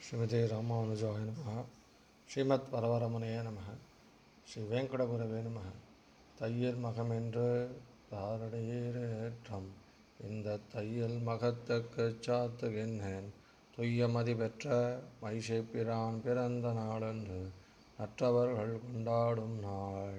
ஸ்ரீமதி ராமானுஜாய நம ஸ்ரீமத் வரவரமனைய நம ஸ்ரீ வேங்கடகுரவே நம தையல் மகமென்று தாரடையேற்றம் இந்த தையல் மகத்துக்கு சாத்துகின்றேன் துய்யமதி பெற்ற மைஷை பிரான் பிறந்த நாளன்று மற்றவர்கள் கொண்டாடும் நாள்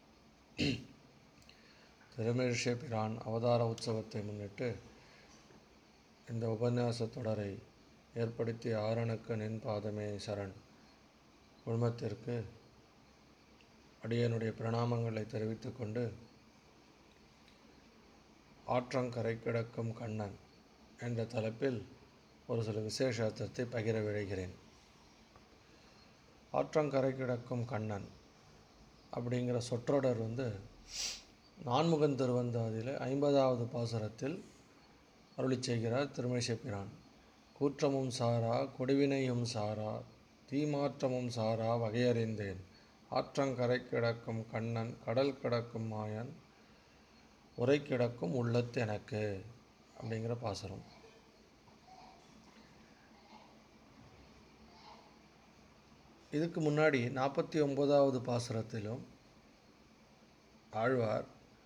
திருமிழிசை பிரான் அவதார உற்சவத்தை முன்னிட்டு இந்த உபன்யாச தொடரை ஏற்படுத்திய ஆரணுக்கு நின் பாதமே சரண் குழுமத்திற்கு அடியனுடைய பிரணாமங்களை தெரிவித்துக் கொண்டு ஆற்றங்கரை கிடக்கும் கண்ணன் என்ற தலைப்பில் ஒரு சில விசேஷ அர்த்தத்தை பகிர விழைகிறேன் ஆற்றங்கரை கிடக்கும் கண்ணன் அப்படிங்கிற சொற்றொடர் வந்து நான்முகன் திருவந்தாதியில் ஐம்பதாவது பாசுரத்தில் அருளி செய்கிறார் திருமேசை பிரான் கூற்றமும் சாரா கொடிவினையும் சாரா தீமாற்றமும் சாரா வகையறிந்தேன் ஆற்றங்கரை கிடக்கும் கண்ணன் கடல் கிடக்கும் மாயன் உரை கிடக்கும் உள்ளத்து எனக்கு அப்படிங்கிற பாசுரம் இதுக்கு முன்னாடி நாற்பத்தி ஒன்பதாவது பாசுரத்திலும் ஆழ்வார்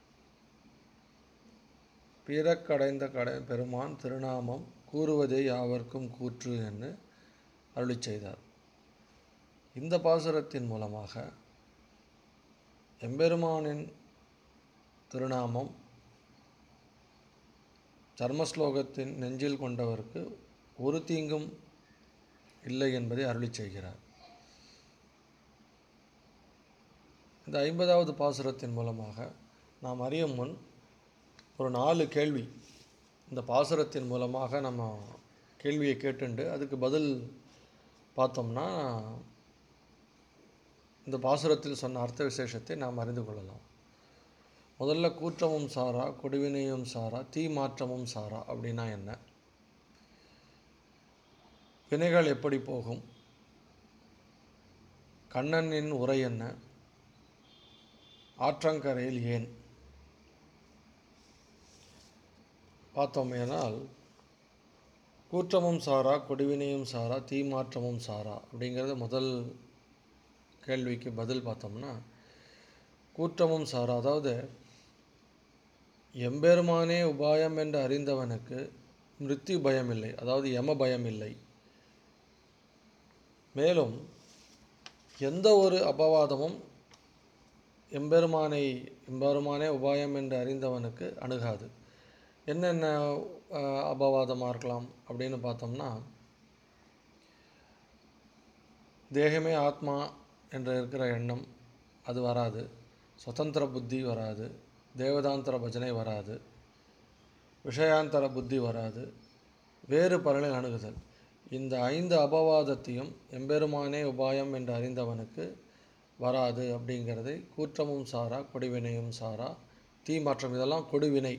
பிறக்கடைந்த கடை பெருமான் திருநாமம் கூறுவதே யாவர்க்கும் கூற்று என்று அருளி செய்தார் இந்த பாசுரத்தின் மூலமாக எம்பெருமானின் திருநாமம் தர்மஸ்லோகத்தின் நெஞ்சில் கொண்டவருக்கு ஒரு தீங்கும் இல்லை என்பதை அருளி செய்கிறார் இந்த ஐம்பதாவது பாசுரத்தின் மூலமாக நாம் அறியும் முன் ஒரு நாலு கேள்வி இந்த பாசுரத்தின் மூலமாக நம்ம கேள்வியை கேட்டுண்டு அதுக்கு பதில் பார்த்தோம்னா இந்த பாசுரத்தில் சொன்ன அர்த்த விசேஷத்தை நாம் அறிந்து கொள்ளலாம் முதல்ல கூற்றமும் சாரா கொடுவினையும் சாரா தீ மாற்றமும் சாரா அப்படின்னா என்ன வினைகள் எப்படி போகும் கண்ணனின் உரை என்ன ஆற்றங்கரையில் ஏன் பார்த்தோமேனால் கூற்றமும் சாரா கொடுவினையும் சாரா தீமாற்றமும் சாரா அப்படிங்கிறத முதல் கேள்விக்கு பதில் பார்த்தோம்னா கூற்றமும் சாரா அதாவது எம்பெருமானே உபாயம் என்று அறிந்தவனுக்கு மிருத்யு பயம் இல்லை அதாவது யம பயம் இல்லை மேலும் எந்த ஒரு அபவாதமும் எம்பெருமானை எம்பெருமானே உபாயம் என்று அறிந்தவனுக்கு அணுகாது என்னென்ன அபவாதமாக இருக்கலாம் அப்படின்னு பார்த்தோம்னா தேகமே ஆத்மா என்று இருக்கிற எண்ணம் அது வராது சுதந்திர புத்தி வராது தேவதாந்திர பஜனை வராது விஷயாந்தர புத்தி வராது வேறு பலனை அணுகுதல் இந்த ஐந்து அபவாதத்தையும் எம்பெருமானே உபாயம் என்று அறிந்தவனுக்கு வராது அப்படிங்கிறதை கூற்றமும் சாரா கொடிவினையும் சாரா தீ மாற்றம் இதெல்லாம் கொடுவினை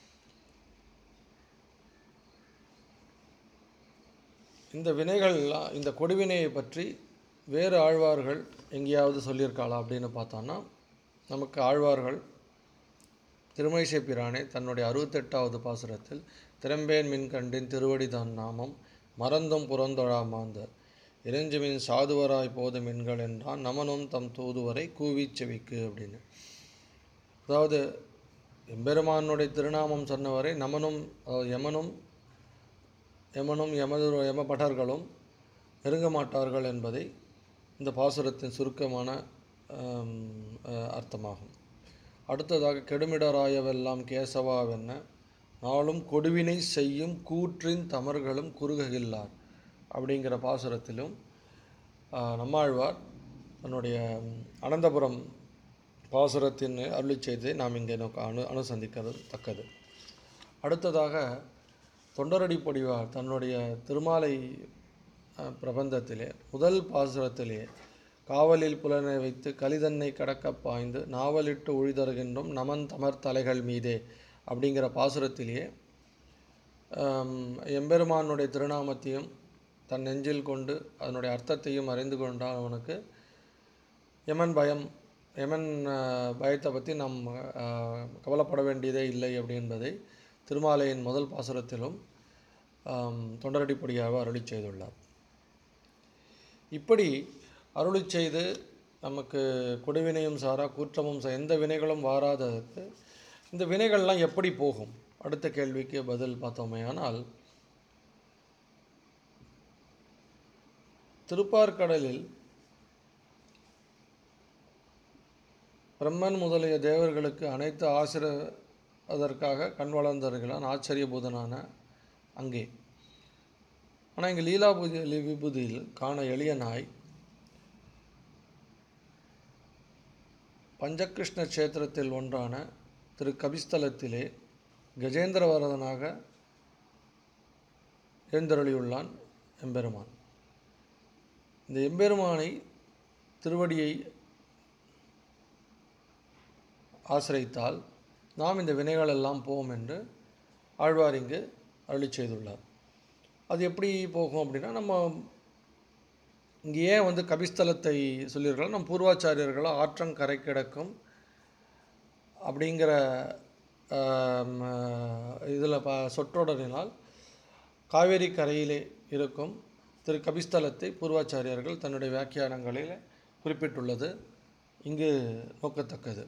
இந்த வினைகள்லாம் இந்த கொடுவினையை பற்றி வேறு ஆழ்வார்கள் எங்கேயாவது சொல்லியிருக்காளா அப்படின்னு பார்த்தோன்னா நமக்கு ஆழ்வார்கள் திருமழிசை பிரானே தன்னுடைய அறுபத்தெட்டாவது பாசுரத்தில் திறம்பேன் மின்கண்டின் திருவடி தான் நாமம் மறந்தும் புறந்தொழா மாந்த இறைஞ்சுமின் சாதுவராய் போது மின்கள் என்றான் நமனும் தம் தூதுவரை கூவி செவிக்கு அப்படின்னு அதாவது எம்பெருமானுடைய திருநாமம் சொன்னவரை நமனும் யமனும் யமனும் யமது யமபட்டர்களும் நெருங்க மாட்டார்கள் என்பதை இந்த பாசுரத்தின் சுருக்கமான அர்த்தமாகும் அடுத்ததாக கெடுமிடராயவெல்லாம் கேசவாவென்ன நாளும் கொடுவினை செய்யும் கூற்றின் தமர்களும் குறுககில்லார் அப்படிங்கிற பாசுரத்திலும் நம்மாழ்வார் தன்னுடைய அனந்தபுரம் பாசுரத்தின் அருளி செய்தியை நாம் இங்கே நோக்க அனு அனுசந்திக்கிறது தக்கது அடுத்ததாக தொண்டரடி பொடிவார் தன்னுடைய திருமாலை பிரபந்தத்திலே முதல் பாசுரத்திலே காவலில் புலனை வைத்து கலிதன்னை கடக்க பாய்ந்து நாவலிட்டு உழிதருகின்றோம் நமன் தமர் தலைகள் மீதே அப்படிங்கிற பாசுரத்திலேயே எம்பெருமானுடைய திருநாமத்தையும் தன் நெஞ்சில் கொண்டு அதனுடைய அர்த்தத்தையும் அறிந்து கொண்டால் அவனுக்கு யமன் பயம் யமன் பயத்தை பற்றி நாம் கவலைப்பட வேண்டியதே இல்லை அப்படி என்பதை திருமாலையின் முதல் பாசுரத்திலும் தொண்டரடிப்படியாக அருளி செய்துள்ளார் இப்படி அருளி செய்து நமக்கு கொடுவினையும் சாரா குற்றமும் சா- எந்த வினைகளும் வாராததற்கு இந்த வினைகள்லாம் எப்படி போகும் அடுத்த கேள்விக்கு பதில் பார்த்தோமே ஆனால் திருப்பார்கடலில் பிரம்மன் முதலிய தேவர்களுக்கு அனைத்து ஆசிர அதற்காக கண் வளர்ந்தவர்களான் ஆச்சரியபூதனான அங்கே ஆனால் இங்கே லீலாபூதி லீ- விபூதியில் காண எளிய நாய் பஞ்சகிருஷ்ண கஷேத்திரத்தில் ஒன்றான திரு கபிஸ்தலத்திலே கஜேந்திரவரதனாக எழுந்தருளியுள்ளான் எம்பெருமான் இந்த எம்பெருமானை திருவடியை ஆசிரித்தால் நாம் இந்த வினைகள் எல்லாம் போகும் என்று ஆழ்வார் இங்கு அருளி செய்துள்ளார் அது எப்படி போகும் அப்படின்னா நம்ம இங்கே ஏன் வந்து கபிஸ்தலத்தை சொல்லியிருக்கலாம் நம் பூர்வாச்சாரியர்களோ ஆற்றங்கரை கிடக்கும் அப்படிங்கிற இதில் ப சொற்றொடரினால் காவேரி கரையிலே இருக்கும் திரு கபிஸ்தலத்தை பூர்வாச்சாரியர்கள் தன்னுடைய வியாக்கியானங்களில் குறிப்பிட்டுள்ளது இங்கு நோக்கத்தக்கது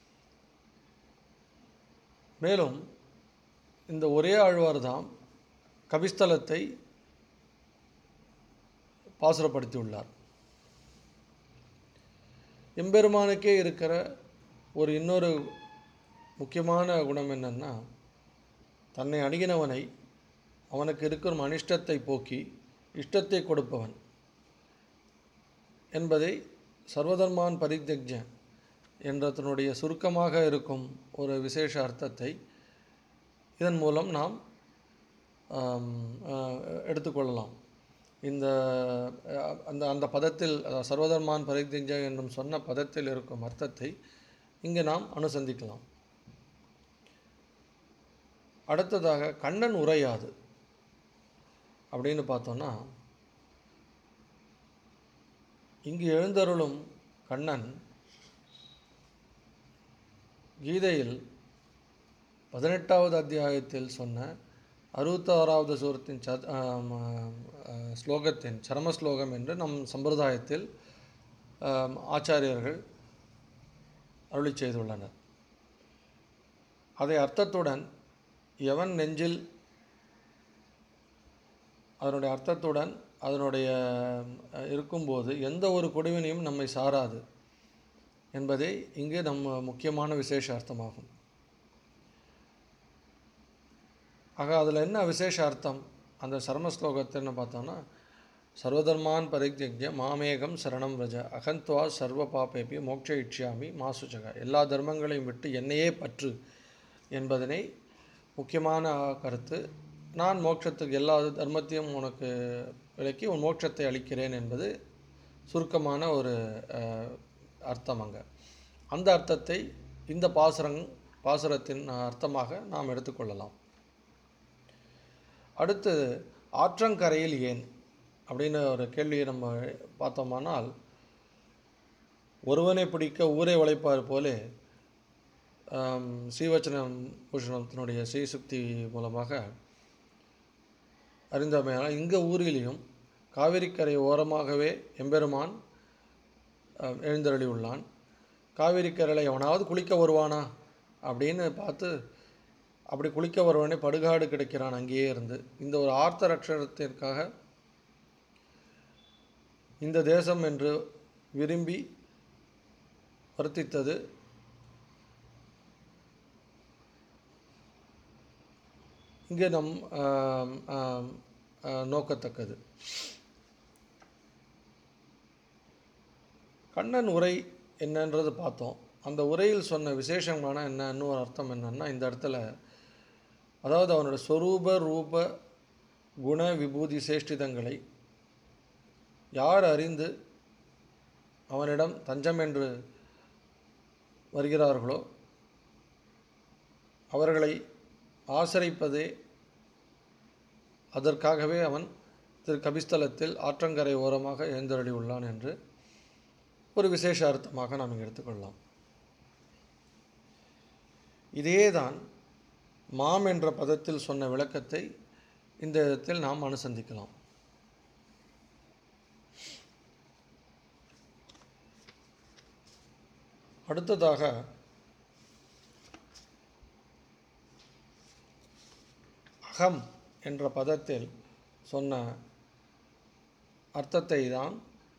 மேலும் இந்த ஒரே ஆழ்வார் தான் கபிஸ்தலத்தை பாசுரப்படுத்தியுள்ளார் எம்பெருமானுக்கே இருக்கிற ஒரு இன்னொரு முக்கியமான குணம் என்னன்னா தன்னை அணுகினவனை அவனுக்கு இருக்கிற அனிஷ்டத்தை போக்கி இஷ்டத்தை கொடுப்பவன் என்பதை சர்வதர்மான் பரித்தஜ என்ற தன்னுடைய சுருக்கமாக இருக்கும் ஒரு விசேஷ அர்த்தத்தை இதன் மூலம் நாம் ஆம், ஆ, எடுத்துக்கொள்ளலாம் இந்த அஹ், அந்த அந்த பதத்தில் அஹ், சர்வதர்மான் பரித்தஜ என்னும் சொன்ன பதத்தில் இருக்கும் அர்த்தத்தை இங்கே நாம் அனுசந்திக்கலாம் அடுத்ததாக கண்ணன் உரையாது அப்படின்னு பார்த்தோன்னா இங்கு எழுந்தருளும் கண்ணன் கீதையில் பதினெட்டாவது அத்தியாயத்தில் சொன்ன அறுபத்தாறாவது சூரத்தின் ச ஆம், ஆ, ஸ்லோகத்தின் சரம ஸ்லோகம் என்று நம் சம்பிரதாயத்தில் ஆம், ஆச்சாரியர்கள் அருளி செய்துள்ளனர் அதை அர்த்தத்துடன் எவன் நெஞ்சில் அதனுடைய அர்த்தத்துடன் அதனுடைய அஹ், இருக்கும்போது எந்த ஒரு கொடுவினையும் நம்மை சாராது என்பதே இங்கு நம்ம முக்கியமான விசேஷ அர்த்தமாகும் ஆக அதில் என்ன விசேஷ அர்த்தம் அந்த சர்ம ஸ்லோகத்தைன்னு பார்த்தோன்னா சர்வதர்மான் பரித்யஜ்ய மாமேகம் சரணம் ரஜ அகந்த்வா சர்வ பாப்பேபி மோட்ச இட்சியாமி மாசுச்சக எல்லா தர்மங்களையும் விட்டு என்னையே பற்று என்பதனை முக்கியமான கருத்து நான் மோட்சத்துக்கு எல்லா தர்மத்தையும் உனக்கு விலக்கி உன் மோட்சத்தை அளிக்கிறேன் என்பது சுருக்கமான ஒரு அஹ், அர்த்தம் அங்கே அந்த அர்த்தத்தை இந்த பாசுரங் பாசுரத்தின் அர்த்தமாக நாம் எடுத்துக்கொள்ளலாம் அடுத்து ஆற்றங்கரையில் ஏன் அப்படின்னு ஒரு கேள்வியை நம்ம பார்த்தோமானால் ஒருவனை பிடிக்க ஊரை உழைப்பார் போலே ஆம், ஸ்ரீவச்சனம் பூஷணத்தினுடைய ஸ்ரீசுக்தி மூலமாக அறிந்தமையால் இங்கே ஊரிலையும் காவிரிக்கரை ஓரமாகவே எம்பெருமான் ஆம், எழுந்தருளி உள்ளான் காவிரிக்கரையில் எவனாவது குளிக்க வருவானா அப்படின்னு பார்த்து அப்படி குளிக்க வருவனே படுகாடு கிடைக்கிறான் அங்கேயே இருந்து இந்த ஒரு ஆர்த்த ரட்சணத்திற்காக இந்த தேசம் என்று விரும்பி வர்த்தித்தது இங்கே நம் ஆம், ஆம், ஆ, நோக்கத்தக்கது கண்ணன் உரை என்னன்றது பார்த்தோம் அந்த உரையில் சொன்ன விசேஷமான என்ன இன்னொரு அர்த்தம் என்னன்னா இந்த இடத்துல அதாவது அவனோட சொரூப ரூப குண விபூதி சேஷ்டிதங்களை யார் அறிந்து அவனிடம் தஞ்சம் என்று வருகிறார்களோ அவர்களை ஆசரிப்பதே அதற்காகவே அவன் திரு கபிஸ்தலத்தில் ஆற்றங்கரை ஓரமாக எழுந்தருளி உள்ளான் என்று ஒரு விசேஷ அர்த்தமாக நாம் இங்கே எடுத்துக்கொள்ளலாம் இதேதான் மாம் என்ற பதத்தில் சொன்ன விளக்கத்தை இந்த இடத்தில் நாம் அனுசந்திக்கலாம் அடுத்ததாக அகம் என்ற பதத்தில் சொன்ன அர்த்தத்தை தான்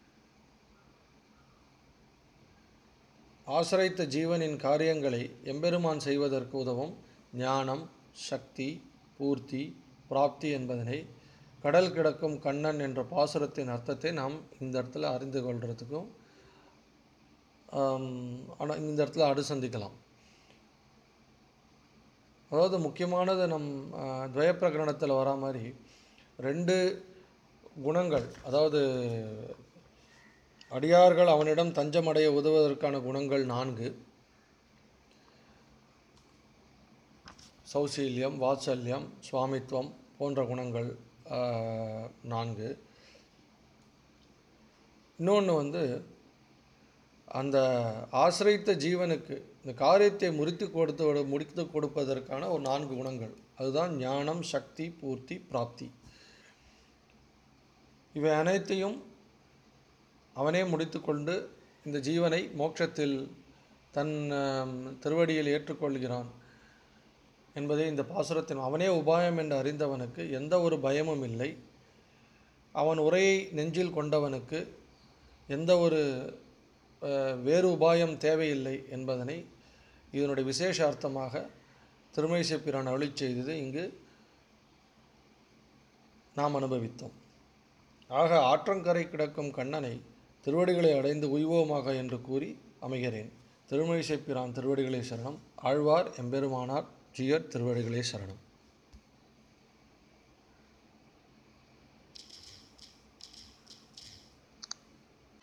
ஆசிரித்த ஜீவனின் காரியங்களை எம்பெருமான் செய்வதற்கு உதவும் ஞானம் சக்தி பூர்த்தி பிராப்தி என்பதனை கடல் கிடக்கும் கண்ணன் என்ற பாசுரத்தின் அர்த்தத்தை நாம் இந்த இடத்துல அறிந்து கொள்றதுக்கும் ஆனால் இந்த இடத்துல அனுசந்திக்கலாம் அதாவது முக்கியமானது நம் அஹ், துவய பிரகரணத்தில் வரா மாதிரி ரெண்டு குணங்கள் அதாவது அடியார்கள் அவனிடம் தஞ்சமடைய உதவுவதற்கான குணங்கள் நான்கு சௌசீல்யம் வாத்சல்யம் சுவாமித்துவம் போன்ற குணங்கள் ஆஹ், நான்கு இன்னொன்று வந்து அந்த ஆசிரித்த ஜீவனுக்கு இந்த காரியத்தை முறித்து கொடுத்து விட- முடித்து கொடுப்பதற்கான ஒரு நான்கு குணங்கள் அதுதான் ஞானம் சக்தி பூர்த்தி பிராப்தி இவை அனைத்தையும் அவனே முடித்துக்கொண்டு இந்த ஜீவனை மோட்சத்தில் தன் ஆம், திருவடியில் ஏற்றுக்கொள்கிறான் என்பதை இந்த பாசுரத்தின் அவனே உபாயம் என்று அறிந்தவனுக்கு எந்த ஒரு பயமும் இல்லை அவன் உரையை நெஞ்சில் கொண்டவனுக்கு எந்த ஒரு அஹ், வேறு உபாயம் தேவையில்லை என்பதனை இதனுடைய விசேஷ அர்த்தமாக திருமழிசை பிரான் அருளி செய்தது இங்கு நாம் அனுபவித்தோம் ஆக ஆற்றங்கரை கிடக்கும் கண்ணனை திருவடிகளை அடைந்து உய்வோமாக என்று கூறி அமைகிறேன் திருமழிசை பிரான் திருவடிகளே சரணம் ஆழ்வார் எம்பெருமானார் ஜியர் திருவடிகளே சரணம்